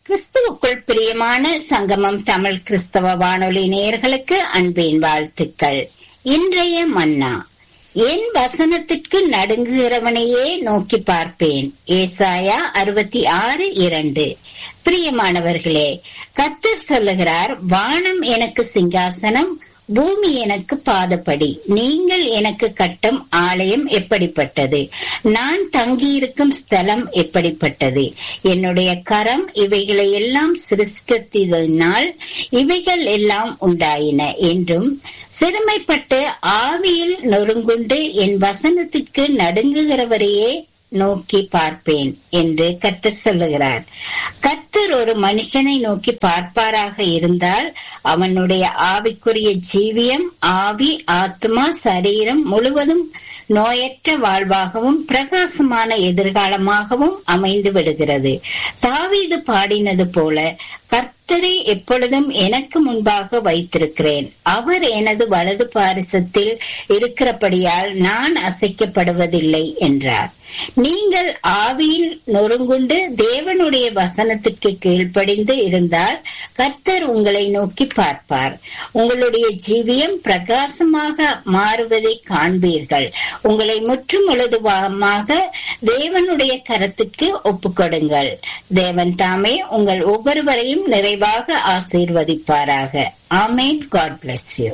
கிறிஸ்துவுக்குள் பிரியமான சங்கமம் தமிழ் கிறிஸ்தவ வானொலி நேயர்களுக்கு அன்பின் வாழ்த்துக்கள் இன்றைய மன்னா என் வசனத்திற்கு நடுங்குகிறவனையே நோக்கி பார்ப்பேன் ஏசாயா அறுபத்தி ஆறு இரண்டு பிரியமானவர்களே கத்தர் சொல்லுகிறார் வானம் எனக்கு சிங்காசனம் பூமி எனக்கு பாதப்படி நீங்கள் எனக்கு கட்டும் ஆலயம் எப்படிப்பட்டது நான் தங்கியிருக்கும் ஸ்தலம் எப்படிப்பட்டது என்னுடைய கரம் இவைகளை எல்லாம் சிருஷ்டித்ததினால் இவைகள் எல்லாம் உண்டாயின என்றும் சிறுமைப்பட்டு ஆவியில் நொறுங்குண்டு என் வசனத்திற்கு நடுங்குகிறவரையே நோக்கி பார்ப்பேன் என்று கர்த்தர் சொல்லுகிறார் கர்த்தர் ஒரு மனுஷனை நோக்கி பார்ப்பாராக இருந்தால் அவனுடைய ஆவிக்குரிய ஜீவியம் ஆவி ஆத்மா சரீரம் முழுவதும் நோயற்ற வாழ்வாகவும் பிரகாசமான எதிர்காலமாகவும் அமைந்து விடுகிறது தாவீது பாடினது போல கர்த்தரை எப்பொழுதும் எனக்கு முன்பாக வைத்திருக்கிறேன் அவர் எனது வலது பாரிசத்தில் இருக்கிறபடியால் நான் அசைக்கப்படுவதில்லை என்றார் நீங்கள் ஆவியில் நொறுங்குண்டு தேவனுடைய வசனத்திற்கு கீழ்ப்படிந்து இருந்தால் கர்த்தர் உங்களை நோக்கி பார்ப்பார் உங்களுடைய ஜீவியம் பிரகாசமாக மாறுவதை காண்பீர்கள் உங்களை முற்றும் முழுதுமாக தேவனுடைய கரத்துக்கு ஒப்புக்கொடுங்கள் தேவன் தாமே உங்கள் ஒவ்வொருவரையும் நிறைவாக ஆசீர்வதிப்பாராக ஆமேன் காட் பிளஸ் யூ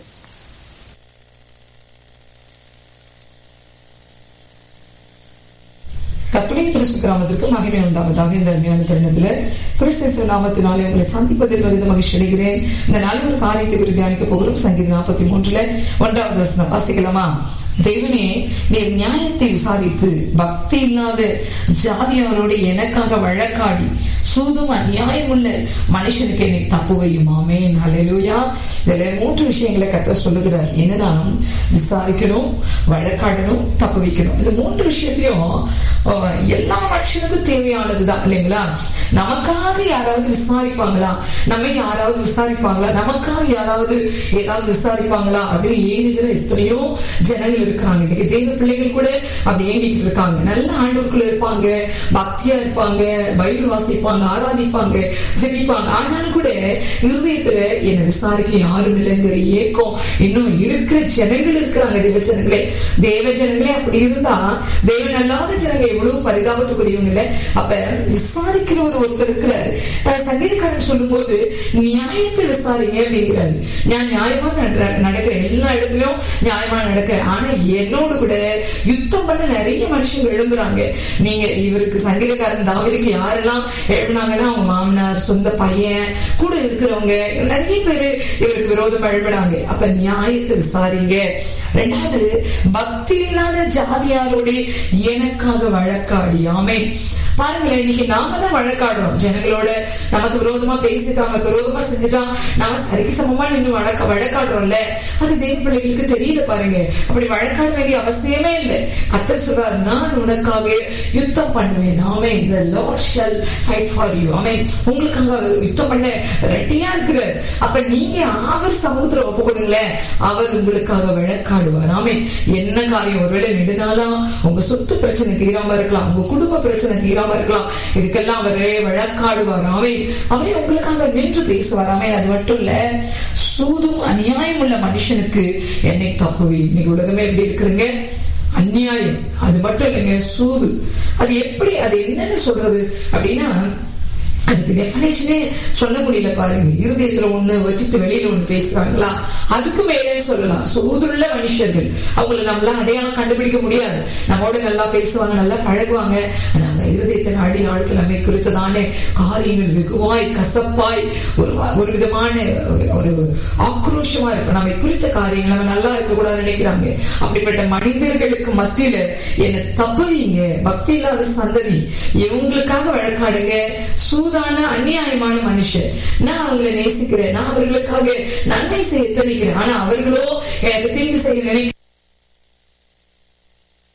கத்துடைய கிறிஸ்து கிராமத்திற்கு மகிமை உண்டாவதாக இந்த அருமையான தருணத்துல கிறிஸ்து நாமத்தினாலே உங்களை சந்திப்பதில் வருது மகிழ்ச்சி அடைகிறேன் இந்த நல்ல ஒரு காரியத்தை குறித்து தியானிக்க போகிறோம் சங்கீத நாற்பத்தி மூன்றுல ஒன்றாவது வசனம் வாசிக்கலாமா தேவனே நீர் நியாயத்தை விசாரித்து பக்தி இல்லாத ஜாதியாரோடு எனக்காக வழக்காடி சூதும் அநியாயமுள்ள மனுஷனுக்கு என்னை தப்புவையும் ஆமேன் அலையிலூயா இதுல மூன்று விஷயங்களை கத்த சொல்லுகிறார் என்னன்னா விசாரிக்கணும் வழக்காடணும் தப்பு வைக்கணும் இந்த மூன்று விஷயத்தையும் எல்லா மனுஷனுக்கும் தேவையானதுதான் இல்லைங்களா நமக்காக யாராவது விசாரிப்பாங்களா நம்ம யாராவது விசாரிப்பாங்களா நமக்காக யாராவது ஏதாவது விசாரிப்பாங்களா அப்படின்னு ஏங்குகிற எத்தனையோ ஜனங்கள் இருக்கிறாங்க இன்னைக்கு தேவ பிள்ளைகள் கூட அப்படி ஏங்கிட்டு இருக்காங்க நல்ல ஆண்டவருக்குள்ள இருப்பாங்க பக்தியா இருப்பாங்க பைபிள் வாசிப்பாங்க ஆராதிப்பாங்க ஜெபிப்பாங்க ஆனாலும் கூட இருதயத்துல என்னை விசாரிக்க யாரும் இல்லைங்கிற ஏக்கம் இன்னும் இருக்கிற ஜனங்கள் இருக்கிறாங்க தேவ ஜனங்களே தேவ ஜனங்களே அப்படி இருந்தா தேவன் அல்லாத ஜனங்கள் எவ்வளவு பரிதாபத்துக்குரியவங்க இல்ல அப்ப விசாரிக்கிற ஒரு ஒருத்தர் இருக்கிறார் சங்கீதக்காரன் சொல்லும் போது நியாயத்தை விசாரிங்க அப்படிங்கிறாரு நான் நியாயமா நடக்கிற எல்லா இடத்துலயும் நியாயமா நடக்கிறேன் ஆனா என்னோடு கூட யுத்தம் பண்ண நிறைய மனுஷங்க எழும்புறாங்க நீங்க இவருக்கு சங்கீதக்காரன் தாவிதுக்கு யாரெல்லாம் எழுப்பினாங்கன்னா அவங்க மாமனார் சொந்த பையன் கூட இருக்கிறவங்க நிறைய பேரு இவருக்கு விரோதம் எழுப்பினாங்க அப்ப நியாயத்தை விசாரிங்க ரெண்டாவது பக்தி இல்லாத ஜாதியாரோட எனக்காக வழக்காடி ஆமே பாருங்களேன் இன்னைக்கு நாம தான் வழக்காடுறோம் ஜனங்களோட நமக்கு விரோதமா பேசிட்டாங்க விரோதமா செஞ்சுட்டா நாம சரிக்கு சமமா நின்று வழக்க வழக்காடுறோம்ல அது தேவ பிள்ளைகளுக்கு தெரியல பாருங்க அப்படி வழக்காட வேண்டிய அவசியமே இல்லை அத்த சொல்றாரு நான் உனக்காக யுத்தம் பண்ணுவேன் ஆமே இந்த Lord shall fight for you ஆமே உங்களுக்காக யுத்தம் பண்ண ரெட்டியா இருக்கிறார் அப்ப நீங்க அவர் சமூகத்துல ஒப்பு கொடுங்களேன் அவர் உங்களுக்காக வழக்காடுவார் ஆமே என்ன காரியம் ஒருவேளை நெடுநாளா உங்க சொத்து பிரச்சனை தீராம இருக்கலாம் உங்க குடும்ப பிரச்சனை தீராம இருக்கலாம் இதுக்கெல்லாம் அவரே வழக்காடுவார் ஆமே அவரே உங்களுக்காக நின்று பேசுவார் ஆமே அது மட்டும் இல்ல சூதும் அநியாயம் உள்ள மனுஷனுக்கு என்னை தப்புவி இன்னைக்கு உலகமே எப்படி இருக்கிறீங்க அந்நியாயம் அது மட்டும் இல்லைங்க சூது அது எப்படி அது என்னன்னு சொல்றது அப்படின்னா அதுக்கு டெபினேஷனே சொல்ல முடியல பாருங்க இருதயத்துல ஒண்ணு வச்சுட்டு வெளியில ஒண்ணு பேசுறாங்களா அதுக்கு மேலே சொல்லலாம் சூதுள்ள மனுஷர்கள் அவங்களை நம்மள அடையாளம் கண்டுபிடிக்க முடியாது நம்மோட நல்லா பேசுவாங்க நல்லா பழகுவாங்க நம்ம இருதயத்தின் அடி ஆழத்தில் நம்மை குறித்ததான காரியங்கள் வெகுவாய் கசப்பாய் ஒரு ஒரு விதமான ஒரு ஆக்ரோஷமா இருக்கும் நம்மை குறித்த காரியங்கள் நம்ம நல்லா இருக்க கூடாது நினைக்கிறாங்க அப்படிப்பட்ட மனிதர்களுக்கு மத்தியில என்ன தப்புவீங்க பக்தி இல்லாத சந்ததி இவங்களுக்காக வழக்காடுங்க சூதான அந்நியாயமான மனுஷன் நான் அவங்களை நேசிக்கிறேன் நான் அவர்களுக்காக நன்மை செய்ய தெரிவிக்கிறேன் ஆனா அவர்களோ எனக்கு தீங்கு செய்ய நினைக்க நன்மை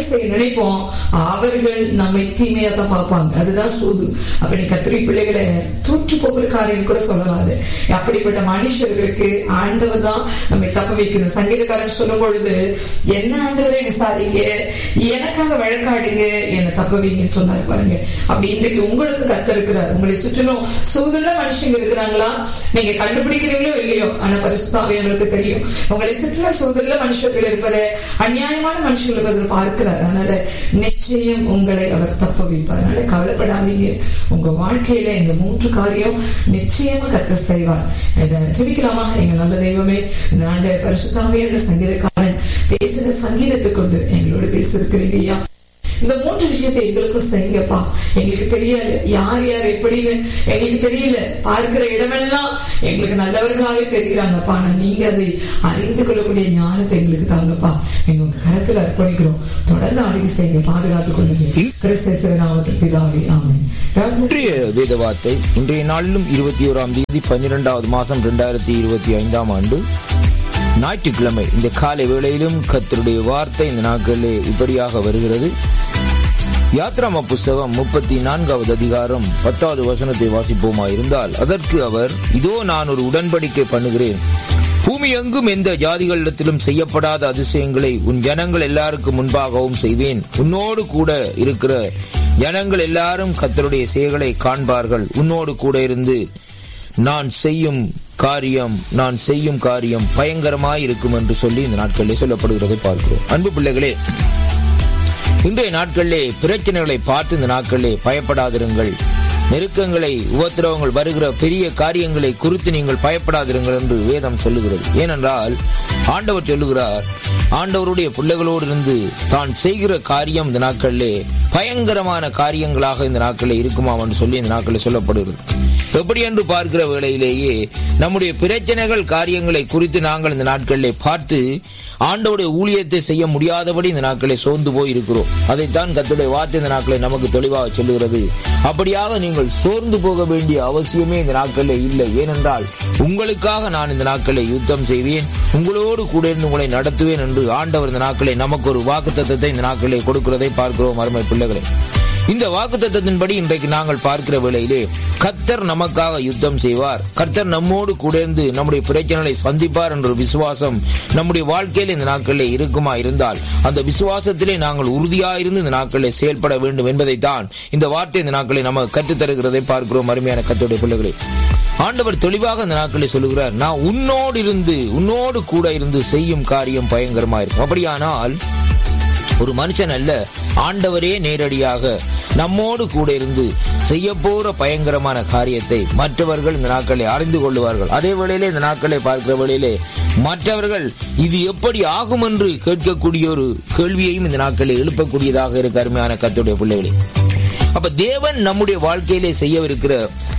நன்மை செய்ய நினைப்போம் அவர்கள் நம்மை தீமையா தான் பார்ப்பாங்க அதுதான் சூது அப்ப நீ கத்திரி பிள்ளைகளை தூற்று போகிற காரியம் கூட சொல்லலாம் அது அப்படிப்பட்ட மனுஷர்களுக்கு ஆண்டவர் தான் நம்மை தப்ப வைக்கணும் சங்கீதக்காரன் சொல்லும் பொழுது என்ன ஆண்டவரை விசாரிங்க எனக்காக வழக்காடுங்க என்னை தப்ப வைங்கன்னு சொன்னாரு பாருங்க அப்படி இன்றைக்கு உங்களுக்கு கத்த இருக்கிறார் உங்களை சுற்றிலும் சூதுள்ள மனுஷங்க இருக்கிறாங்களா நீங்க கண்டுபிடிக்கிறீங்களோ இல்லையோ ஆனா பரிசுத்தாவியங்களுக்கு தெரியும் உங்களை சுற்றிலும் சூதுள்ள மனுஷர்கள் இருப்பதை அநியாயமான மனுஷர்கள் இருப்பதை பார்க்கிறார் அதனால நிச்சயம் உங்களை அவர் தப்ப வைப்பார் அதனால கவலைப்படாதீங்க உங்க வாழ்க்கையில இந்த மூன்று காரியம் நிச்சயமா கத்த செய்வார் இதை ஜெபிக்கலாமா எங்க நல்ல தெய்வமே இந்த ஆண்டு பரிசுத்தாவியான சங்கீதக்காரன் பேசுற சங்கீதத்தை கொண்டு எங்களோட பேசிருக்கிறீங்க ஐயா இந்த மூன்று விஷயத்தை எங்களுக்கும் செய்யுங்கப்பா எங்களுக்கு தெரியல யார் யார் எப்படின்னு எங்களுக்கு தெரியல பார்க்கிற இடமெல்லாம் எங்களுக்கு நல்லவர்களாவே தெரிகிறாங்கப்பா ஆனா நீங்க அதை அறிந்து கொள்ளக்கூடிய ஞானத்தை எங்களுக்கு தாங்கப்பா எங்க உங்க கரத்துல அர்ப்பணிக்கிறோம் தொடர்ந்து ஆளுகை செய்யுங்க பாதுகாத்துக் கொள்ளுங்க கிறிஸ்தவ நாமத்தில் பிதாவே ஆமென் God bless you. இன்றைய வேத வார்த்தை இன்றைய நாளிலும் இருபத்தி ஓராம் தேதி பன்னிரெண்டாவது மாசம் இரண்டாயிரத்தி இருபத்தி ஐந்தாம் ஆண்டு ஞாயிற்றுக்கிழமை இந்த காலை வேளையிலும் கர்த்தருடைய வார்த்தை இந்த நாட்களிலே இப்படியாக வருகிறது யாத்ராம புஸ்தகம் முப்பத்தி நான்காவது அதிகாரம் பத்தாவது வசனத்தை வாசிப்போமா இருந்தால் அதற்கு அவர் இதோ நான் ஒரு உடன்படிக்கை பண்ணுகிறேன் பூமி எங்கும் எந்த ஜாதிகளிடத்திலும் செய்யப்படாத அதிசயங்களை உன் ஜனங்கள் எல்லாருக்கும் முன்பாகவும் செய்வேன் உன்னோடு கூட இருக்கிற ஜனங்கள் எல்லாரும் கர்த்தருடைய செயல்களை காண்பார்கள் உன்னோடு கூட இருந்து நான் செய்யும் காரியம் நான் செய்யும் காரியம் பயங்கரமாய் இருக்கும் என்று சொல்லி இந்த நாட்களிலே சொல்லப்படுகிறதை பார்க்கிறோம் அன்பு பிள்ளைகளே இன்றைய நாட்களிலே பிரச்சனைகளை பார்த்து இந்த நாட்களிலே பயப்படாதிருங்கள் நெருக்கங்களை உபத்திரவங்கள் வருகிற பெரிய காரியங்களை குறித்து நீங்கள் பயப்படாதிருங்கள் என்று வேதம் சொல்லுகிறது ஏனென்றால் ஆண்டவர் சொல்லுகிறார் ஆண்டவருடைய பிள்ளைகளோடு இருந்து தான் செய்கிற காரியம் இந்த நாட்களிலே பயங்கரமான காரியங்களாக இந்த நாட்களில் இருக்குமாம் என்று சொல்லி இந்த நாட்களில் சொல்லப்படுகிறது எப்படி என்று பார்க்கிற வேளையிலேயே நம்முடைய பிரச்சனைகள் காரியங்களை குறித்து நாங்கள் இந்த நாட்களிலே பார்த்து ஆண்டவுடைய ஊழியத்தை செய்ய முடியாதபடி இந்த நாட்களை சோர்ந்து போய் இருக்கிறோம் அதைத்தான் கத்துடைய வார்த்தை இந்த நாட்களை நமக்கு தெளிவாக சொல்லுகிறது அப்படியாக நீங்கள் சோர்ந்து போக வேண்டிய அவசியமே இந்த நாட்களில் இல்லை ஏனென்றால் உங்களுக்காக நான் இந்த நாட்களை யுத்தம் செய்வேன் உங்களோடு கூட இருந்து உங்களை நடத்துவேன் என்று ஆண்டவர் இந்த நாட்களை நமக்கு ஒரு வாக்கு தத்தத்தை இந்த நாட்களை கொடுக்கிறதை பார்க்கிறோம் அருமை பிள்ளைகளை இந்த வாக்கு தத்தத்தின்படி இன்றைக்கு நாங்கள் பார்க்கிற வேளையிலே கர்த்தர் நமக்காக யுத்தம் செய்வார் கர்த்தர் நம்மோடு கூடர்ந்து நம்முடைய பிரச்சனைகளை சந்திப்பார் என்ற விசுவாசம் நம்முடைய வாழ்க்கையில் இந்த நாட்களில் இருக்குமா இருந்தால் அந்த விசுவாசத்திலே நாங்கள் உறுதியாயிருந்து இந்த நாட்களில் செயல்பட வேண்டும் என்பதைத்தான் இந்த வார்த்தை இந்த நாட்களை நமக்கு கற்றுத் தருகிறதை பார்க்கிறோம் அருமையான கத்தோடைய பிள்ளைகளே ஆண்டவர் தெளிவாக இந்த நாட்களில் சொல்லுகிறார் நான் உன்னோடு இருந்து உன்னோடு கூட இருந்து செய்யும் காரியம் பயங்கரமா இருக்கும் அப்படியானால் ஒரு மனுஷன் அல்ல ஆண்டவரே நேரடியாக நம்மோடு கூட இருந்து செய்ய போற பயங்கரமான காரியத்தை மற்றவர்கள் இந்த நாட்களை அறிந்து கொள்வார்கள் அதே வேளையிலே இந்த நாட்களை பார்க்கிற வேளையிலே மற்றவர்கள் இது எப்படி ஆகும் என்று கேட்கக்கூடிய ஒரு கேள்வியையும் இந்த நாட்களில் எழுப்பக்கூடியதாக இருக்கு அருமையான கத்துடைய பிள்ளைகளே அப்ப தேவன் நம்முடைய வாழ்க்கையிலே செய்யவிருக்கிற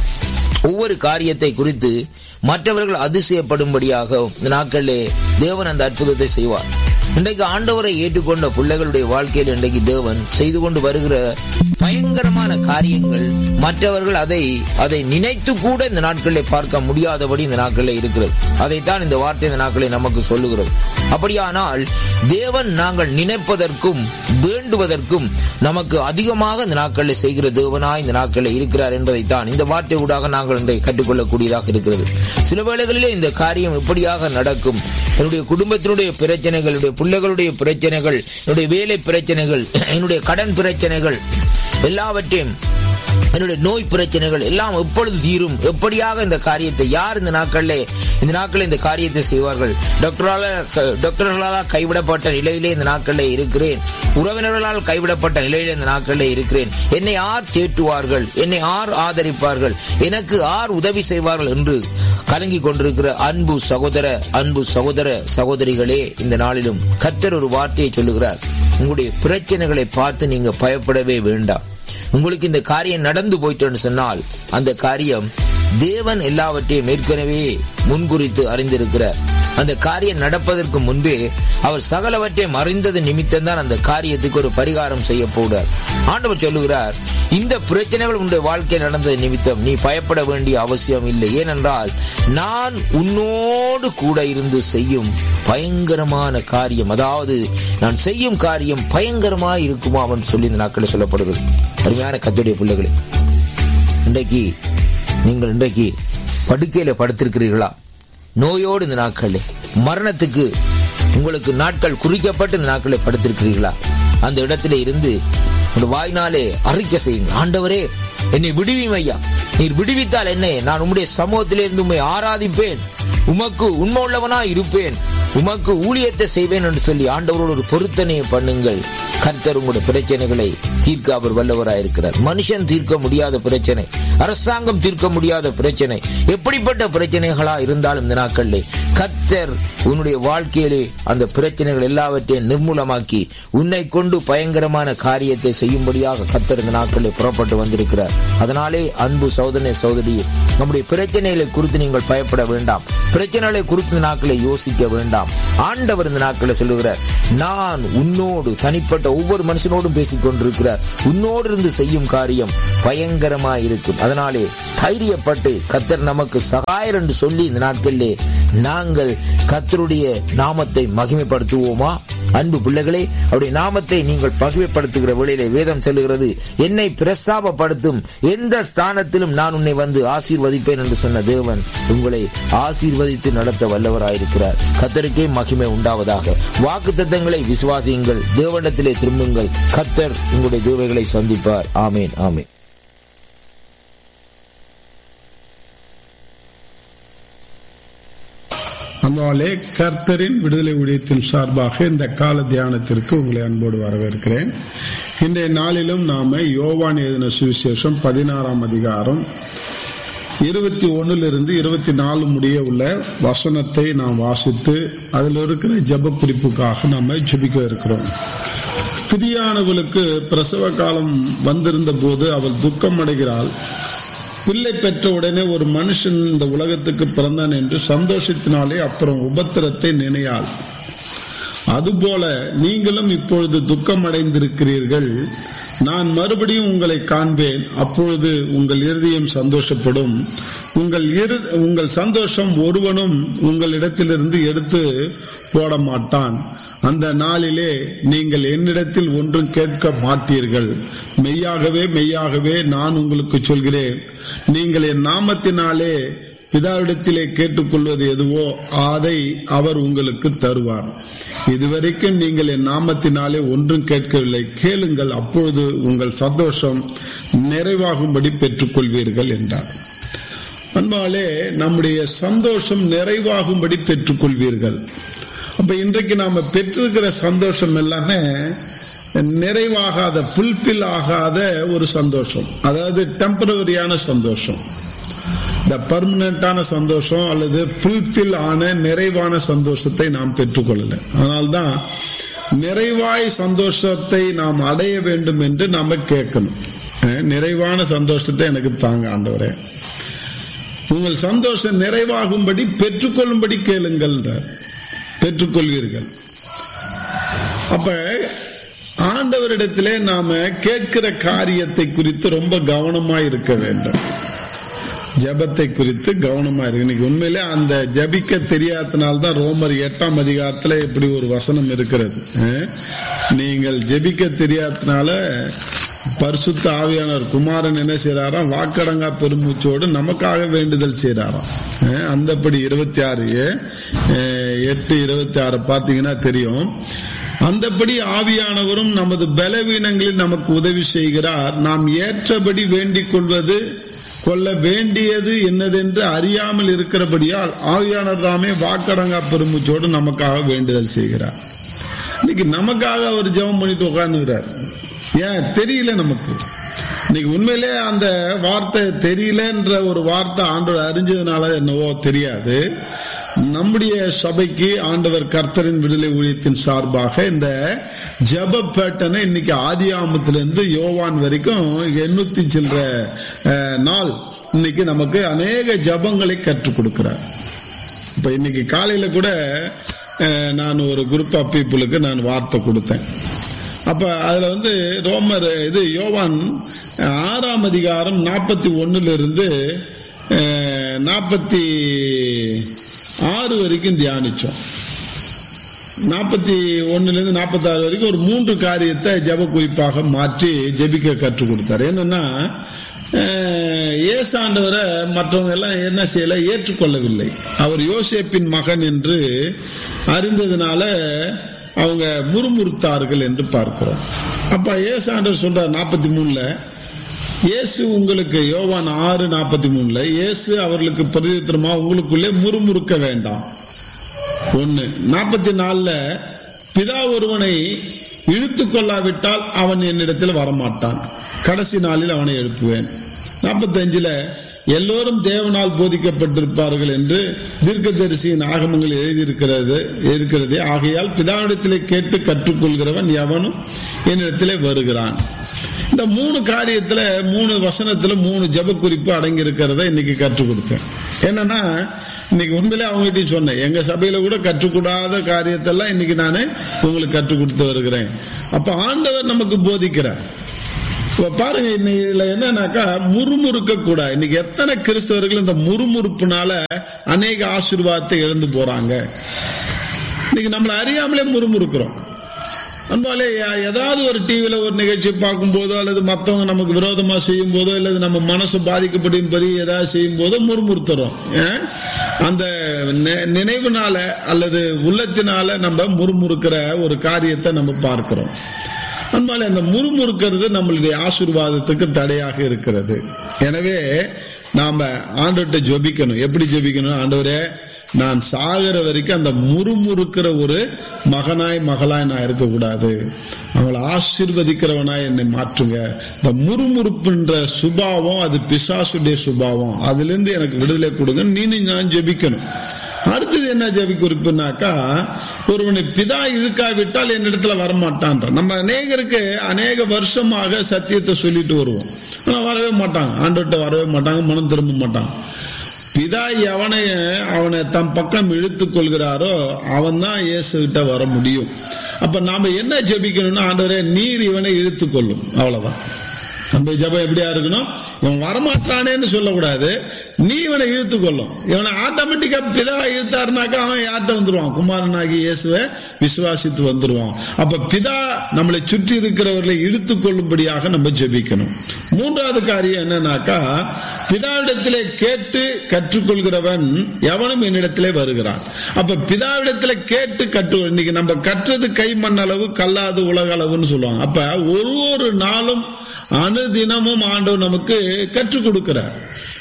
ஒவ்வொரு காரியத்தை குறித்து மற்றவர்கள் அதிசயப்படும்படியாக இந்த நாட்களிலே தேவன் அந்த அற்புதத்தை செய்வார் இன்றைக்கு ஆண்டவரை ஏற்றுக்கொண்ட பிள்ளைகளுடைய வாழ்க்கையில் இன்றைக்கு தேவன் செய்து கொண்டு வருகிற பயங்கரமான காரியங்கள் மற்றவர்கள் அதை அதை நினைத்து கூட இந்த நாட்களில் பார்க்க முடியாதபடி இந்த நாட்களில் இருக்கிறது அதைத்தான் இந்த வார்த்தை இந்த நாட்களில் நமக்கு சொல்லுகிறது அப்படியானால் தேவன் நாங்கள் நினைப்பதற்கும் வேண்டுவதற்கும் நமக்கு அதிகமாக இந்த நாட்களில் செய்கிற தேவனாய் இந்த நாட்களில் இருக்கிறார் என்பதைத்தான் இந்த வார்த்தை ஊடாக நாங்கள் இன்றைக்கு கற்றுக்கொள்ளக்கூடியதாக இருக்கிறது சில வேளைகளிலே இந்த காரியம் எப்படியாக நடக்கும் என்னுடைய குடும்பத்தினுடைய பிரச்சனைகள் என்னுடைய பிள்ளைகளுடைய பிரச்சனைகள் என்னுடைய வேலை பிரச்சனைகள் என்னுடைய கடன் பிரச்சனைகள் எல்லாவற்றையும் என்னுடைய நோய் பிரச்சனைகள் எல்லாம் எப்பொழுது தீரும் எப்படியாக இந்த காரியத்தை யார் இந்த நாட்களிலே இந்த நாட்களில் இந்த காரியத்தை செய்வார்கள் டாக்டரால டாக்டர்களால் கைவிடப்பட்ட நிலையிலே இந்த நாட்களிலே இருக்கிறேன் உறவினர்களால் கைவிடப்பட்ட நிலையிலே இந்த நாட்களிலே இருக்கிறேன் என்னை யார் தேற்றுவார்கள் என்னை யார் ஆதரிப்பார்கள் எனக்கு யார் உதவி செய்வார்கள் என்று கலங்கி கொண்டிருக்கிற அன்பு சகோதர அன்பு சகோதர சகோதரிகளே இந்த நாளிலும் கத்தர் ஒரு வார்த்தையை சொல்லுகிறார் உங்களுடைய பிரச்சனைகளை பார்த்து நீங்க பயப்படவே வேண்டாம் உங்களுக்கு இந்த காரியம் நடந்து போயிட்டோன்னு சொன்னால் அந்த காரியம் தேவன் எல்லாவற்றையும் ஏற்கனவே முன்குறித்து அறிந்திருக்கிறார் அந்த காரியம் நடப்பதற்கு முன்பே அவர் சகலவற்றையும் அறிந்தது நிமித்தம் தான் அந்த காரியத்துக்கு ஒரு பரிகாரம் செய்ய போகிறார் ஆண்டவர் சொல்லுகிறார் இந்த பிரச்சனைகள் உன்னுடைய வாழ்க்கையில் நடந்தது நிமித்தம் நீ பயப்பட வேண்டிய அவசியம் இல்லை ஏனென்றால் நான் உன்னோடு கூட இருந்து செய்யும் பயங்கரமான காரியம் அதாவது நான் செய்யும் காரியம் பயங்கரமா இருக்குமா அவன் சொல்லி இந்த நாட்களில் சொல்லப்படுகிறது அருமையான கத்துடைய பிள்ளைகளே இன்றைக்கு நீங்கள் இன்றைக்கு படுக்கையில படுத்திருக்கிறீர்களா நோயோடு இந்த நாட்களில் மரணத்துக்கு உங்களுக்கு நாட்கள் குறிக்கப்பட்டு இந்த நாட்களில் படுத்திருக்கிறீர்களா அந்த இடத்திலே இருந்து உங்க வாய்னாலே அறிக்கை செய்யுங்க ஆண்டவரே என்னை விடுவியும் ஐயா நீர் விடுவித்தால் என்ன நான் உம்முடைய சமூகத்திலே இருந்து உண்மை ஆராதிப்பேன் உமக்கு உண்மை உள்ளவனா இருப்பேன் உமக்கு ஊழியத்தை செய்வேன் என்று சொல்லி ஆண்டவரோடு ஒரு பொருத்தனையை பண்ணுங்கள் கர்த்தர் உங்களுடைய பிரச்சனைகளை தீர்க்க அவர் வல்லவராயிருக்கிறார் மனுஷன் தீர்க்க முடியாத பிரச்சனை அரசாங்கம் தீர்க்க முடியாத பிரச்சனை எப்படிப்பட்ட பிரச்சனைகளா இருந்தாலும் இந்த நாட்களிலே கர்த்தர் உன்னுடைய வாழ்க்கையிலே அந்த பிரச்சனைகள் எல்லாவற்றையும் நிர்மூலமாக்கி உன்னை கொண்டு பயங்கரமான காரியத்தை செய்யும்படியாக கர்த்தர் இந்த நாட்களில் புறப்பட்டு வந்திருக்கிறார் அதனாலே அன்பு சோதனை சோதரியே நம்முடைய பிரச்சனைகளை குறித்து நீங்கள் பயப்பட வேண்டாம் பிரச்சனைகளை குறித்து இந்த நாட்களை யோசிக்க வேண்டாம் ஆண்டவர் இந்த நாட்களை சொல்லுகிறார் நான் உன்னோடு தனிப்பட்ட ஒவ்வொரு மனுஷனோடும் பேசிக் கொண்டிருக்கிறார் உன்னோடு இருந்து செய்யும் காரியம் பயங்கரமா இருக்கும் அதனாலே தைரியப்பட்டு கத்தர் நமக்கு சகாயர் என்று சொல்லி இந்த நாட்களிலே நாங்கள் கத்தருடைய நாமத்தை மகிமைப்படுத்துவோமா அன்பு பிள்ளைகளே அவருடைய நாமத்தை நீங்கள் பகிமைப்படுத்துகிற வேளையிலே வேதம் சொல்லுகிறது என்னை பிரசாபப்படுத்தும் எந்த ஸ்தானத்திலும் நான் உன்னை வந்து ஆசீர்வதிப்பேன் என்று சொன்ன தேவன் உங்களை ஆசீர்வதித்து நடத்த வல்லவராயிருக்கிறார் கத்தருக்கே மகிமை உண்டாவதாக வாக்கு தத்தங்களை விசுவாசியுங்கள் தேவனிடத்திலே திரும்புங்கள் கத்தர் உங்களுடைய தேவைகளை சந்திப்பார் ஆமேன் ஆமேன் அந்தாலே கர்த்தரின் விடுதலை ஊழியத்தின் சார்பாக இந்த கால தியானத்திற்கு உங்களை அன்போடு வரவேற்கிறேன் இன்றைய நாளிலும் நாம யோவான் எழுதின சுவிசேஷம் பதினாறாம் அதிகாரம் இருபத்தி ஒன்னிலிருந்து இருபத்தி நாலு முடிய உள்ள வசனத்தை நாம் வாசித்து அதில் இருக்கிற ஜப குறிப்புக்காக நாம ஜபிக்க இருக்கிறோம் ஸ்திரியானவளுக்கு பிரசவ காலம் வந்திருந்த போது அவள் துக்கம் அடைகிறாள் பிள்ளை பெற்ற உடனே ஒரு மனுஷன் இந்த உலகத்துக்கு பிறந்தான் என்று சந்தோஷத்தினாலே அப்புறம் உபத்திரத்தை நினையாள் அதுபோல நீங்களும் இப்பொழுது துக்கம் அடைந்திருக்கிறீர்கள் நான் மறுபடியும் உங்களை காண்பேன் அப்பொழுது உங்கள் இருதயம் சந்தோஷப்படும் உங்கள் இரு உங்கள் சந்தோஷம் ஒருவனும் உங்களிடத்திலிருந்து எடுத்து போட மாட்டான் அந்த நாளிலே நீங்கள் என்னிடத்தில் ஒன்றும் கேட்க மாட்டீர்கள் மெய்யாகவே மெய்யாகவே நான் உங்களுக்கு சொல்கிறேன் நீங்கள் என் நாமத்தினாலே பிதாவிடத்திலே கேட்டுக்கொள்வது எதுவோ அதை அவர் உங்களுக்கு தருவார் இதுவரைக்கும் நீங்கள் என் நாமத்தினாலே ஒன்றும் கேட்கவில்லை கேளுங்கள் அப்பொழுது உங்கள் சந்தோஷம் நிறைவாகும்படி பெற்றுக்கொள்வீர்கள் என்றார் அன்பாலே நம்முடைய சந்தோஷம் நிறைவாகும்படி பெற்றுக்கொள்வீர்கள் அப்ப இன்றைக்கு நாம பெற்றிருக்கிற சந்தோஷம் எல்லாமே நிறைவாகாத ஃபுல்பில் ஆகாத ஒரு சந்தோஷம் அதாவது டெம்பரவரியான சந்தோஷம் இந்த பர்மனண்டான சந்தோஷம் அல்லது ஃபுல்பில் ஆன நிறைவான சந்தோஷத்தை நாம் பெற்றுக்கொள்ளல அதனால்தான் நிறைவாய் சந்தோஷத்தை நாம் அடைய வேண்டும் என்று நாம கேட்கணும் நிறைவான சந்தோஷத்தை எனக்கு தாங்க ஆண்டவரே உங்கள் சந்தோஷம் நிறைவாகும்படி பெற்றுக்கொள்ளும்படி கேளுங்கள் பெற்றுக்கொள்வீர்கள் அப்ப ஆண்டவரிடத்திலே நாம கேட்கிற காரியத்தை குறித்து ரொம்ப கவனமா இருக்க வேண்டும் ஜபத்தை குறித்து கவனமா இருக்கு இன்னைக்கு உண்மையிலே அந்த ஜபிக்க தெரியாதனால்தான் ரோமர் எட்டாம் அதிகாரத்துல இப்படி ஒரு வசனம் இருக்கிறது நீங்கள் ஜபிக்க தெரியாதனால பரிசுத்த ஆவியானவர் குமாரன் என்ன செய்யறாராம் வாக்கடங்கா பெருமூச்சோடு நமக்காக வேண்டுதல் செய்யறாராம் அந்தப்படி இருபத்தி ஆறு எட்டு இருபத்தி ஆறு பாத்தீங்கன்னா தெரியும் அந்தபடி ஆவியானவரும் நமது பலவீனங்களில் நமக்கு உதவி செய்கிறார் நாம் ஏற்றபடி வேண்டிக் கொள்வது கொள்ள வேண்டியது என்னதென்று அறியாமல் இருக்கிறபடியால் ஆவியானவர் தாமே வாக்கடங்கா பெருமூச்சோடு நமக்காக வேண்டுதல் செய்கிறார் இன்னைக்கு நமக்காக அவர் ஜெபம் பண்ணிட்டு உட்கார்ந்துக்கிறார் ஏன் தெரியல நமக்கு இன்னைக்கு உண்மையிலே அந்த வார்த்தை தெரியலன்ற ஒரு வார்த்தை ஆண்டவர் அறிஞ்சதுனால என்னவோ தெரியாது நம்முடைய சபைக்கு ஆண்டவர் கர்த்தரின் விடுதலை ஊழியத்தின் சார்பாக இந்த ஜப பேட்டனை இன்னைக்கு ஆதி ஆமத்திலிருந்து யோவான் வரைக்கும் எண்ணூத்தி சில்லற நாள் இன்னைக்கு நமக்கு அநேக ஜபங்களை கற்றுக் கொடுக்கிறார் இப்ப இன்னைக்கு காலையில கூட அஹ், நான் ஒரு குரூப் ஆஃப் பீப்புளுக்கு நான் வார்த்தை கொடுத்தேன் அப்ப அதுல வந்து ரோமர் இது யோவான் அஹ், ஆறாம் அதிகாரம் நாற்பத்தி ஒண்ணுல இருந்து நாற்பத்தி ஆறு வரைக்கும் தியானிச்சோம் நாற்பத்தி ஒண்ணுல இருந்து நாற்பத்தி ஆறு வரைக்கும் ஒரு மூன்று காரியத்தை ஜெப குறிப்பாக மாற்றி ஜெபிக்க கற்றுக் கொடுத்தாரு என்னன்னா அஹ், ஏசாண்டவரை மற்றவங்க எல்லாம் என்ன செய்யல ஏற்றுக்கொள்ளவில்லை அவர் யோசேப்பின் மகன் என்று அறிந்ததுனால அவங்க முறுமுறுத்தார்கள் என்று பார்க்கிறோம் அப்ப ஏசாண்டவர் சொல்றார் நாற்பத்தி மூணுல இயேசு உங்களுக்கு யோவான் ஆறு நாற்பத்தி மூணுல இயேசு அவர்களுக்கு பிரதித்திரமா உங்களுக்குள்ளே முறுமுறுக்க வேண்டாம் ஒன்னு நாற்பத்தி நாலுல பிதா ஒருவனை இழுத்து கொள்ளாவிட்டால் அவன் என்னிடத்தில் வரமாட்டான் கடைசி நாளில் அவனை எழுப்புவேன் நாற்பத்தி அஞ்சுல எல்லோரும் தேவனால் போதிக்கப்பட்டிருப்பார்கள் என்று தீர்க்கதரிசியின் ஆகமங்கள் எழுதியிருக்கிறது இருக்கிறது ஆகையால் பிதாவிடத்திலே கேட்டு கற்றுக்கொள்கிறவன் எவனும் என்னிடத்திலே வருகிறான் இந்த மூணு காரியத்துல மூணு வசனத்துல மூணு ஜப குறிப்பு அடங்கி இருக்கிறத இன்னைக்கு கற்றுக் கொடுத்தேன் என்னன்னா இன்னைக்கு உண்மையிலே அவங்ககிட்ட சொன்னேன் எங்க சபையில கூட கற்றுக்கூடாத காரியத்தெல்லாம் இன்னைக்கு நானு உங்களுக்கு கற்றுக் கொடுத்து வருகிறேன் அப்ப ஆண்டவர் நமக்கு போதிக்கிறார் இப்ப பாருங்க இன்னைக்கு இதுல என்னன்னாக்கா முறுமுறுக்க கூடாது இன்னைக்கு எத்தனை கிறிஸ்தவர்கள் இந்த முறுமுறுப்புனால அநேக ஆசீர்வாதத்தை இழந்து போறாங்க இன்னைக்கு நம்மளை அறியாமலே முறுமுறுக்கிறோம் அன்பாலே யா- ஏதாவது ஒரு டிவில ஒரு நிகழ்ச்சி பார்க்கும் போதோ அல்லது மத்தவங்க நமக்கு விரோதமா செய்யும் போதோ அல்லது நம்ம மனசு பாதிக்கப்படும் ஏதாவது செய்யும் போதோ முறுமுறுத்துறோம் ஏன்? அந்த நி- நினைவுனால அல்லது உள்ளத்தினால நம்ம முறுமுறுக்கிற ஒரு காரியத்தை நம்ம பார்க்கிறோம் அன்பாலே அந்த முறுமுறுக்கிறது நம்மளுடைய ஆசீர்வாதத்துக்கு தடையாக இருக்கிறது எனவே நாம ஆண்டவர்கிட்ட ஜெபிக்கணும் எப்படி ஜெபிக்கணும் ஆண்டவரே நான் சாகிற வரைக்கும் அந்த முறுமுறுக்கிற ஒரு மகனாய் மகளாய் நான் இருக்கக்கூடாது அவங்களை ஆசீர்வதிக்கிறவனாய் என்னை மாற்றுங்க இந்த முறுமுறுப்புன்ற சுபாவம் அது பிசாசுடைய சுபாவம் அதுல இருந்து எனக்கு விடுதலை கொடுங்க நீ நான் ஜெபிக்கணும் அடுத்தது என்ன ஜெபி குறிப்புனாக்கா ஒருவனை பிதா இழுக்காவிட்டால் என்னிடத்துல வரமாட்டான்ற நம்ம அநேகருக்கு அநேக வருஷமாக சத்தியத்தை சொல்லிட்டு வருவோம் ஆனா வரவே மாட்டாங்க ஆண்டவர்கிட்ட வரவே மாட்டாங்க மனம் திரும்ப மாட்டாங்க பிதா எவனை அவனை தம் பக்கம் இழுத்துக் கொள்கிறாரோ அவன் தான் இயேசு கிட்ட வர முடியும் அப்ப நாம என்ன ஜெபிக்கணும்னா ஆண்டவரே நீர் இவனை இழுத்துக் கொள்ளும் அவ்வளவுதான் நம்ம ஜெபம் எப்படியா இருக்கணும் இவன் வரமாட்டானேன்னு சொல்லக்கூடாது நீ இவனை இழுத்து கொள்ளும் இவனை ஆட்டோமேட்டிக்கா பிதா இழுத்தாருனாக்கா அவன் யார்கிட்ட வந்துருவான் குமாரனாகி இயேசுவை விசுவாசித்து வந்துருவான் அப்ப பிதா நம்மளை சுற்றி இருக்கிறவர்களை இழுத்து கொள்ளும்படியாக நம்ம ஜெபிக்கணும் மூன்றாவது காரியம் என்னன்னாக்கா பிதாவிடத்திலே கேட்டு கற்றுக்கொள்கிறவன் எவனும் என்னிடத்திலே வருகிறான் அப்ப பிதாவிடத்திலே கேட்டு கற்று இன்னைக்கு நம்ம கற்றது கை மண்ணளவு கல்லாது உலக அளவுன்னு சொல்லுவாங்க அப்ப ஒரு ஒரு நாளும் அனுதினமும் ஆண்டவர் நமக்கு கற்றுக் கொடுக்கிறார்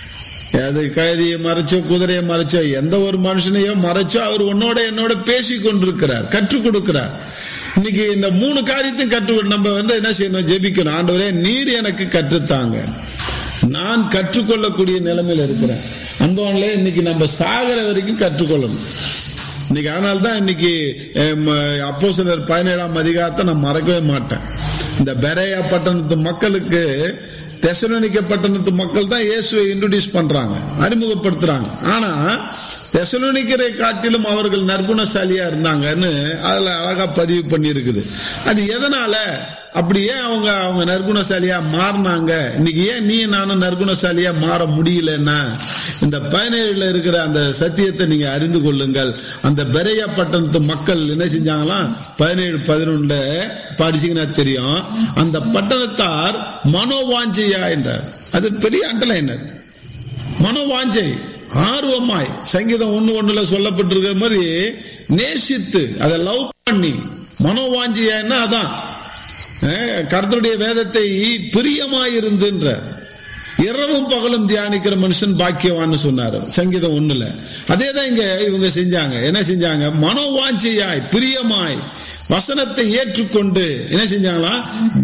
அது கைதியை மறைச்சோ குதிரையை மறைச்சோ எந்த ஒரு மனுஷனையோ மறைச்சோ அவர் உன்னோட என்னோட பேசி கொண்டிருக்கிறார் கற்றுக் கொடுக்கிறார் இன்னைக்கு இந்த மூணு காரியத்தையும் கற்று நம்ம வந்து என்ன செய்யணும் ஜெபிக்கணும் ஆண்டவரே நீர் எனக்கு கற்றுத்தாங்க நான் கற்றுக்கொள்ளக்கூடிய நிலைமையில இருக்கிறேன் அன்பவன்ல இன்னைக்கு நம்ம சாகர வரைக்கும் கற்றுக்கொள்ளணும் இன்னைக்கு அதனால தான் இன்னைக்கு அப்போ சிலர் பதினேழாம் அதிகாரத்தை நான் மறக்கவே மாட்டேன் இந்த பெரையா பட்டணத்து மக்களுக்கு தெசலோனிக்க பட்டணத்து மக்கள் தான் இயேசுவை இன்ட்ரோடியூஸ் பண்றாங்க அறிமுகப்படுத்துறாங்க ஆனா தெசலோனிக்கரை காட்டிலும் அவர்கள் நற்குணசாலியா இருந்தாங்கன்னு அதுல அழகா பதிவு பண்ணி இருக்குது அது எதனால அப்படி ஏன் அவங்க அவங்க நற்குணசாலியா மாறினாங்க இன்னைக்கு ஏன் நீ நானும் நற்குணசாலியா மாற முடியலன்னா இந்த பதினேழுல இருக்கிற அந்த சத்தியத்தை நீங்க அறிந்து கொள்ளுங்கள் அந்த பெரையா பட்டணத்து மக்கள் என்ன செஞ்சாங்களாம் பதினேழு பதினொன்னுல படிச்சீங்கன்னா தெரியும் அந்த பட்டணத்தார் மனோவாஞ்சையா என்றார் அது பெரிய அண்டலைனர் மனோவாஞ்சை ஆர்வமாய் சங்கீதம் ஒண்ணு ஒண்ணுல சொல்லப்பட்டிருக்கிற மாதிரி நேசித்து அதை லவ் பண்ணி மனோவாஞ்சியான்னா அதான் கர்த்தருடைய வேதத்தை பிரியமாயிருந்துன்ற இரவும் பகலும் தியானிக்கிற மனுஷன் பாக்கியவான்னு சொன்னாரு சங்கீதம் ஒண்ணுல அதே தான் இங்க இவங்க செஞ்சாங்க என்ன செஞ்சாங்க மனோவாஞ்சியாய் பிரியமாய் வசனத்தை ஏற்றுக்கொண்டு என்ன செஞ்சாங்களா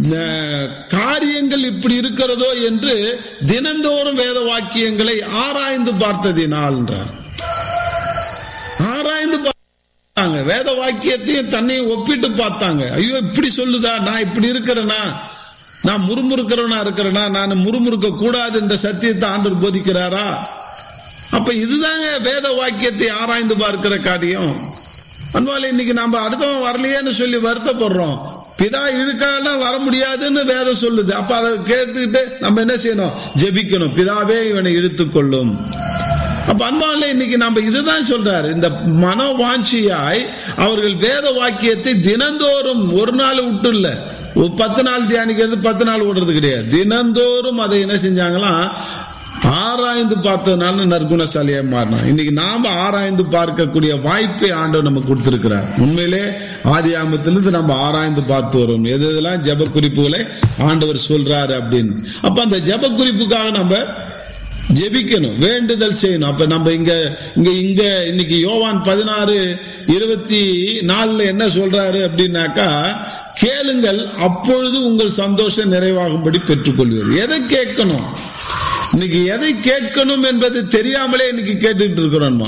காரியங்கள் இப்படி இருக்கிறதோ என்று தினந்தோறும் வேத வாக்கியங்களை ஆராய்ந்து பார்த்ததினால் ஆராய்ந்து பார்த்தாங்க வேத வாக்கியத்தையும் தன்னையும் ஒப்பிட்டு பார்த்தாங்க ஐயோ இப்படி சொல்லுதா நான் இப்படி இருக்கிறேனா நான் முறுமுறுக்கிறவனா இருக்கிறேனா நான் முறுமுறுக்க கூடாது என்ற சத்தியத்தை ஆண்டவர் போதிக்கிறாரா அப்ப இதுதாங்க வேத வாக்கியத்தை ஆராய்ந்து பார்க்கிற காரியம் அன்பால இன்னைக்கு நம்ம அடுத்தவன் வரலையேன்னு சொல்லி வருத்தப்படுறோம் பிதா இழுக்காலாம் வர முடியாதுன்னு வேதம் சொல்லுது அப்ப அதை கேட்டுக்கிட்டு நம்ம என்ன செய்யணும் ஜெபிக்கணும் பிதாவே இவனை இழுத்துக் கொள்ளும் அப்ப அன்பால இன்னைக்கு நம்ம இதுதான் சொல்றாரு இந்த மனோவாஞ்சியாய் அவர்கள் வேத வாக்கியத்தை தினந்தோறும் ஒரு நாள் விட்டு இல்ல ஒரு பத்து நாள் தியானிக்கிறது பத்து நாள் விடுறது கிடையாது தினந்தோறும் அதை என்ன செஞ்சாங்களாம் ஆராய்ந்து பார்த்ததுனால நற்குணசாலியா மாறினான் இன்னைக்கு நாம ஆராய்ந்து பார்க்கக்கூடிய வாய்ப்பை ஆண்டவர் நமக்கு கொடுத்திருக்கிறார் உண்மையிலே ஆதி ஆமத்திலிருந்து நம்ம ஆராய்ந்து பார்த்து வரோம் எது எதெல்லாம் ஜப குறிப்புகளை ஆண்டவர் சொல்றாரு அப்படின்னு அப்ப அந்த ஜப குறிப்புக்காக நம்ம ஜெபிக்கணும் வேண்டுதல் செய்யணும் அப்ப நம்ம இங்க இங்க இங்க இன்னைக்கு யோவான் பதினாறு இருபத்தி நாலுல என்ன சொல்றாரு அப்படின்னாக்கா கேளுங்கள் அப்பொழுது உங்கள் சந்தோஷம் நிறைவாகும்படி பெற்றுக்கொள்வீர்கள் எதை கேட்கணும் இன்னைக்கு எதை கேட்கணும் என்பது தெரியாமலே இன்னைக்கு கேட்டுட்டு இருக்கிறோம்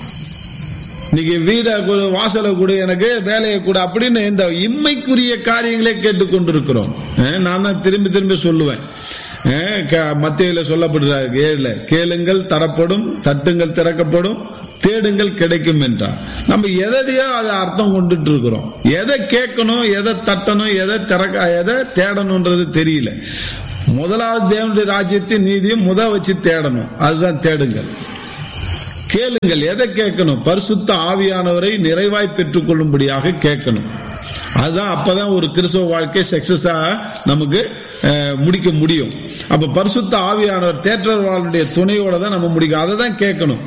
இன்னைக்கு வீட கொடு வாசலை கொடு எனக்கு வேலையை கொடு அப்படின்னு இந்த இம்மைக்குரிய காரியங்களே கேட்டுக்கொண்டிருக்கிறோம் நான் தான் திரும்பி திரும்பி சொல்லுவேன் மத்தியில சொல்லப்படுறாரு ஏழுல கேளுங்கள் தரப்படும் தட்டுங்கள் திறக்கப்படும் தேடுங்கள் கிடைக்கும் என்றார் நம்ம எதையோ அதை அர்த்தம் கொண்டுட்டு இருக்கிறோம் எதை கேட்கணும் எதை தட்டணும் எதை திறக்க எதை தேடணும்ன்றது தெரியல முதலாவது தேவனுடைய ராஜ்யத்தின் நீதியும் முத வச்சு தேடணும் அதுதான் தேடுங்கள் கேளுங்கள் எதை கேட்கணும் பரிசுத்த ஆவியானவரை நிறைவாய் பெற்றுக் கொள்ளும்படியாக கேட்கணும் அதுதான் அப்பதான் ஒரு கிறிஸ்தவ வாழ்க்கை சக்சஸா நமக்கு முடிக்க முடியும் அப்ப பரிசுத்த ஆவியானவர் தேற்றவாளுடைய துணையோட தான் நம்ம முடிக்கும் அதை தான் கேட்கணும்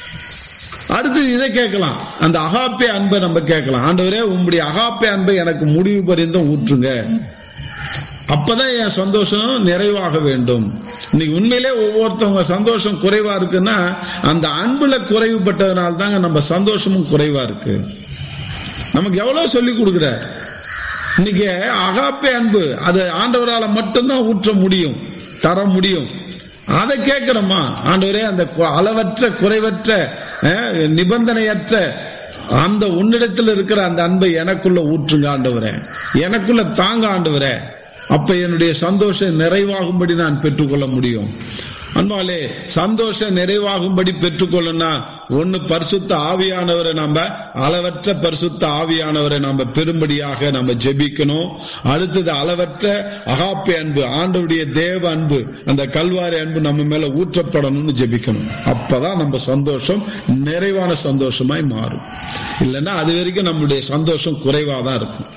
அடுத்து இதை கேட்கலாம் அந்த அகாப்பே அன்பை நம்ம கேட்கலாம் ஆண்டவரே உங்களுடைய அகாப்பே அன்பை எனக்கு முடிவு பரிந்தும் ஊற்றுங்க அப்பதான் என் சந்தோஷம் நிறைவாக வேண்டும் இன்னைக்கு உண்மையிலே ஒவ்வொருத்தவங்க சந்தோஷம் குறைவா இருக்குன்னா அந்த அன்புல குறைவுபட்டதுனால தாங்க நம்ம சந்தோஷமும் குறைவா இருக்கு நமக்கு எவ்வளவு சொல்லி கொடுக்குற இன்னைக்கு அகாப்பே அன்பு அது ஆண்டவரால் மட்டும்தான் ஊற்ற முடியும் தர முடியும் அதை கேட்கிறோமா ஆண்டவரே அந்த அளவற்ற குறைவற்ற நிபந்தனையற்ற அந்த உன்னிடத்தில் இருக்கிற அந்த அன்பை எனக்குள்ள ஊற்றுங்க ஆண்டவரே எனக்குள்ள தாங்க ஆண்டவரே அப்ப என்னுடைய சந்தோஷம் நிறைவாகும்படி நான் பெற்றுக்கொள்ள முடியும் அன்பாலே சந்தோஷம் நிறைவாகும்படி பெற்றுக்கொள்ளனா ஒன்னு பரிசுத்த ஆவியானவரை நம்ம அளவற்ற பரிசுத்த ஆவியானவரை நம்ம பெரும்படியாக நம்ம ஜெபிக்கணும் அடுத்தது அளவற்ற அகாப்பி அன்பு ஆண்டவுடைய தேவ அன்பு அந்த கல்வாரி அன்பு நம்ம மேல ஊற்றப்படணும்னு ஜெபிக்கணும் அப்பதான் நம்ம சந்தோஷம் நிறைவான சந்தோஷமாய் மாறும் இல்லைன்னா அது வரைக்கும் நம்முடைய சந்தோஷம் குறைவாதான் இருக்கும்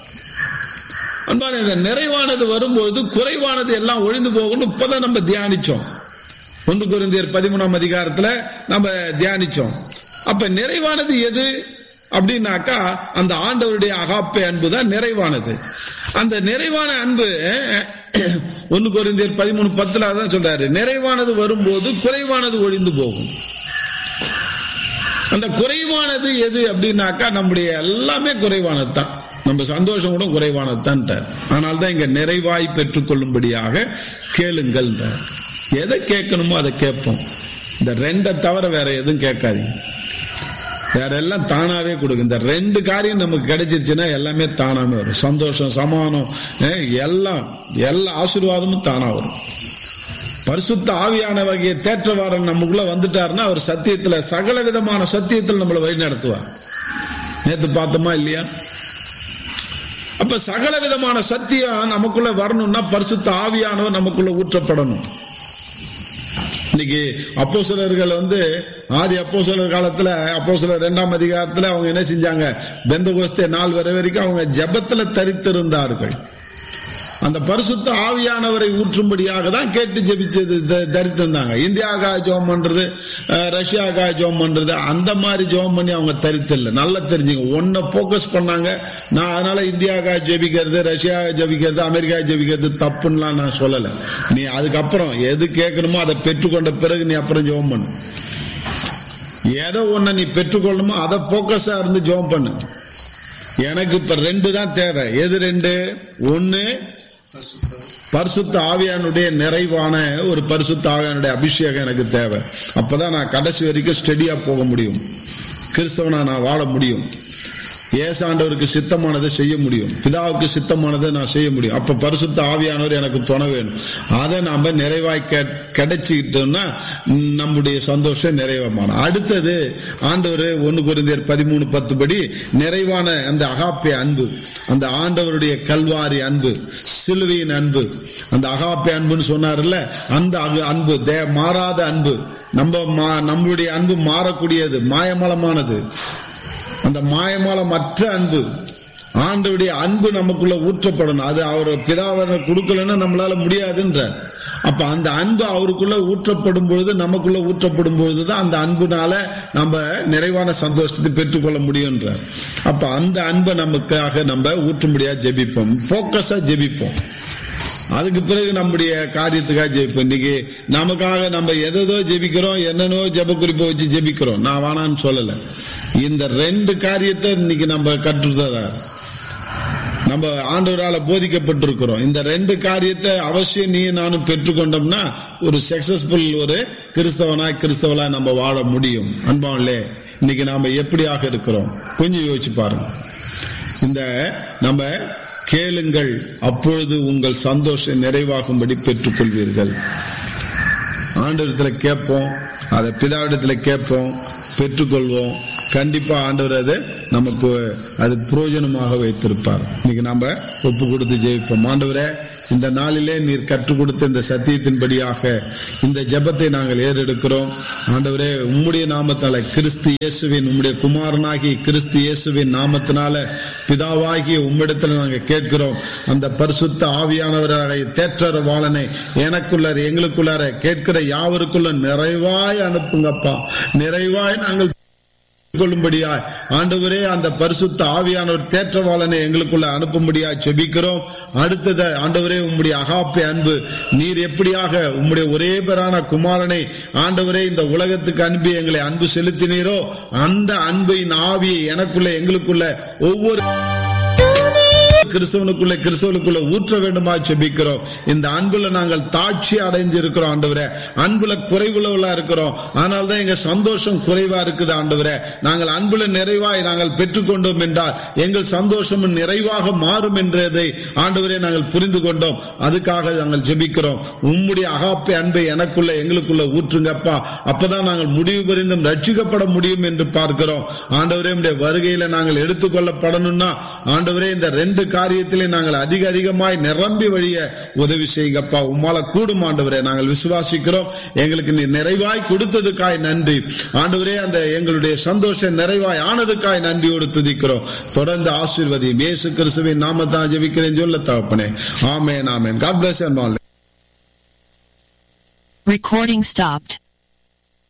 அன்பான இந்த நிறைவானது வரும்போது குறைவானது எல்லாம் ஒழிந்து போகணும் இப்பதான் நம்ம தியானிச்சோம் ஒன்று குருந்தியர் பதிமூணாம் அதிகாரத்துல நம்ம தியானிச்சோம் அப்ப நிறைவானது எது அப்படின்னாக்கா அந்த ஆண்டவருடைய அகாப்பை அன்பு தான் நிறைவானது அந்த நிறைவான அன்பு ஒன்னு குறைந்தர் பதிமூணு பத்துல தான் சொல்றாரு நிறைவானது வரும்போது குறைவானது ஒழிந்து போகும் அந்த குறைவானது எது அப்படின்னாக்கா நம்முடைய எல்லாமே குறைவானது தான் நம்ம சந்தோஷம் கூட குறைவானது தான் ஆனால் தான் இங்க நிறைவாய் பெற்றுக் கொள்ளும்படியாக கேளுங்கள் எதை கேட்கணுமோ அதை கேட்போம் இந்த ரெண்டை தவிர வேற எதுவும் கேட்காதீங்க வேற எல்லாம் தானாவே கொடுக்கும் இந்த ரெண்டு காரியம் நமக்கு கிடைச்சிருச்சுன்னா எல்லாமே தானாமே வரும் சந்தோஷம் சமானம் எல்லாம் எல்லா ஆசீர்வாதமும் தானா வரும் பரிசுத்த ஆவியான வகையை தேற்றவாரன் நமக்குள்ள வந்துட்டாருன்னா அவர் சத்தியத்துல சகல விதமான சத்தியத்தில் நம்மளை வழி நடத்துவார் நேத்து பார்த்தோமா இல்லையா அப்ப சகல விதமான சத்தியம் நமக்குள்ள வரணும்னா பரிசுத்த ஆவியானவர் நமக்குள்ள ஊற்றப்படணும் இன்னைக்கு அப்போ சிலர்கள் வந்து ஆதி அப்போ சிலர் காலத்துல அப்போ சிலர் இரண்டாம் அதிகாரத்துல அவங்க என்ன செஞ்சாங்க பெந்த கோஸ்தே நாள் வர வரைக்கும் அவங்க ஜபத்துல தரித்திருந்தார்கள் அந்த பரிசுத்த ஆவியானவரை ஊற்றும்படியாக தான் கேட்டு ஜெபிச்சது தரித்திருந்தாங்க இந்தியாவுக்காக ஜோம் பண்றது ரஷ்யாவுக்காக ஜோம் பண்றது அந்த மாதிரி ஜோம் பண்ணி அவங்க தரித்தில்ல நல்லா தெரிஞ்சுங்க ஒன்ன போக்கஸ் பண்ணாங்க நான் அதனால இந்தியாவுக்காக ஜெபிக்கிறது ரஷ்யாவுக்காக ஜெபிக்கிறது அமெரிக்கா ஜெபிக்கிறது தப்புன்னுலாம் நான் சொல்லல நீ அதுக்கப்புறம் எது கேட்கணுமோ அதை பெற்றுக்கொண்ட பிறகு நீ அப்புறம் ஜோம் பண்ணு எதை ஒன்ன நீ பெற்றுக்கொள்ளணுமோ அதை போக்கஸா இருந்து ஜோம் பண்ணு எனக்கு இப்ப ரெண்டு தான் தேவை எது ரெண்டு ஒன்னு பரிசுத்த ஆவியானுடைய நிறைவான ஒரு பரிசுத்த ஆவியானுடைய அபிஷேகம் எனக்கு தேவை அப்பதான் நான் கடைசி வரைக்கும் ஸ்டெடியா போக முடியும் கிறிஸ்தவனா நான் வாழ முடியும் ஏசாண்டவருக்கு சித்தமானதை செய்ய முடியும் பிதாவுக்கு சித்தமானதை நான் செய்ய முடியும் அப்ப பரிசுத்த ஆவியானவர் எனக்கு துணை வேணும் அதை நாம நிறைவாய் கெ- கிடைச்சிக்கிட்டோம்னா ம், நம்முடைய சந்தோஷம் நிறைவமான அடுத்தது ஆண்டவர் ஒன்னு குருந்தியர் பதிமூணு பத்து படி நிறைவான அந்த அகாப்பே அன்பு அந்த ஆண்டவருடைய கல்வாரி அன்பு சிலுவையின் அன்பு அந்த அகாப்பே அன்புன்னு சொன்னார்ல அந்த அகு- அன்பு தே- மாறாத அன்பு நம்ம மா- நம்மளுடைய அன்பு மாறக்கூடியது மாயமலமானது அந்த மாயமாலமற்ற அன்பு ஆண்டவுடைய அன்பு நமக்குள்ள ஊற்றப்படணும் அது அவர் பிதாவனை கொடுக்கலன்னா நம்மளால முடியாதுன்ற அப்ப அந்த அன்பு அவருக்குள்ள ஊற்றப்படும் பொழுது நமக்குள்ள ஊற்றப்படும் பொழுதுதான் அந்த அன்புனால நம்ம நிறைவான சந்தோஷத்தை பெற்றுக்கொள்ள முடியும்ன்ற அப்ப அந்த அன்பை நமக்காக நம்ம ஊற்றும்படியா ஜெபிப்போம் போக்கஸா ஜெபிப்போம் அதுக்கு பிறகு நம்முடைய காரியத்துக்காக ஜெபிப்போம் இன்னைக்கு நமக்காக நம்ம எதோ ஜெபிக்கிறோம் என்னென்னோ ஜெப குறிப்பை வச்சு ஜெபிக்கிறோம் நான் வேணான்னு சொல்லல இந்த ரெண்டு காரியத்தை இன்னைக்கு நம்ம கற்றுத்தர நம்ம ஆண்டவரால போதிக்கப்பட்டிருக்கிறோம் இந்த ரெண்டு காரியத்தை அவசியம் நீ நானும் பெற்றுக்கொண்டோம்னா ஒரு சக்சஸ்ஃபுல் ஒரு கிறிஸ்தவனா கிறிஸ்தவலா நம்ம வாழ முடியும் அன்பாவிலே இன்னைக்கு நாம எப்படியாக இருக்கிறோம் கொஞ்சம் யோசிச்சு பாருங்க இந்த நம்ம கேளுங்கள் அப்பொழுது உங்கள் சந்தோஷம் நிறைவாகும்படி பெற்றுக்கொள்வீர்கள் ஆண்டவரத்துல கேட்போம் அதை பிதாவிடத்துல கேட்போம் பெற்றுக்கொள்வோம் கண்டிப்பா ஆண்டவர் அது நமக்கு அது பிரயோஜனமாக வைத்திருப்பார் இன்னைக்கு நாம ஒப்பு கொடுத்து ஜெயிப்போம் ஆண்டவரே இந்த நாளிலே நீர் கற்றுக் கொடுத்த இந்த சத்தியத்தின்படியாக இந்த ஜெபத்தை நாங்கள் ஏறெடுக்கிறோம் ஆண்டவரே உம்முடைய நாமத்தால கிறிஸ்து இயேசுவின் உம்முடைய குமாரனாகி கிறிஸ்து இயேசுவின் நாமத்தினால பிதாவாகிய உம்மிடத்துல நாங்கள் கேட்கிறோம் அந்த பரிசுத்த ஆவியானவரை தேற்றரவாளனை எனக்குள்ளார எங்களுக்குள்ளார கேட்கிற யாவருக்குள்ள நிறைவாய் அனுப்புங்கப்பா நிறைவாய் நாங்கள் கொள்ளும்படியாய் ஆண்டவரே அந்த பரிசுத்த ஆவியானவர் தேற்றவாளனை எங்களுக்குள்ள அனுப்பும்படியாய் செபிக்கிறோம் அடுத்தது ஆண்டவரே உம்முடைய அகாப்பே அன்பு நீர் எப்படியாக உம்முடைய ஒரே பேரான குமாரனை ஆண்டவரே இந்த உலகத்துக்கு அனுப்பி எங்களை அன்பு செலுத்தினீரோ அந்த அன்பின் ஆவியை எனக்குள்ள எங்களுக்குள்ள ஒவ்வொரு கிறிஸ்தவனுக்குள்ள கிறிஸ்தவனுக்குள்ள ஊற்ற வேண்டுமா செபிக்கிறோம் இந்த அன்புல நாங்கள் தாட்சி அடைஞ்சு இருக்கிறோம் ஆண்டவரே அன்புல குறைவுள்ளவளா இருக்கிறோம் ஆனால் தான் எங்க சந்தோஷம் குறைவா இருக்குது ஆண்டவரே நாங்கள் அன்புல நிறைவாய் நாங்கள் பெற்றுக்கொண்டோம் என்றால் எங்கள் சந்தோஷம் நிறைவாக மாறும் என்றதை ஆண்டவரே நாங்கள் புரிந்து கொண்டோம் அதுக்காக நாங்கள் ஜெபிக்கிறோம் உம்முடைய அகாப்பை அன்பை எனக்குள்ள எங்களுக்குள்ள ஊற்றுங்கப்பா அப்பதான் நாங்கள் முடிவு பெரிந்தும் ரட்சிக்கப்பட முடியும் என்று பார்க்கிறோம் ஆண்டவரே உம்முடைய வருகையில நாங்கள் எடுத்துக்கொள்ளப்படணும்னா ஆண்டவரே இந்த ரெண்டு காரியத்திலே நாங்கள் அதிக அதிகமாய் நிரம்பி வழிய உதவி செய்யுங்கப்பா உம்மால கூடும் ஆண்டவரே நாங்கள் விசுவாசிக்கிறோம் எங்களுக்கு நீ நிறைவாய் கொடுத்ததுக்காய் நன்றி ஆண்டவரே அந்த எங்களுடைய சந்தோஷம் நிறைவாய் ஆனதுக்காய் நன்றியோடு துதிக்கிறோம் தொடர்ந்து ஆசீர்வதியும் இயேசு கிறிஸ்துவின் நாமத்தான் ஜெபிக்கிறேன் சொல்ல தகப்பனே amen amen God bless and Recording stopped.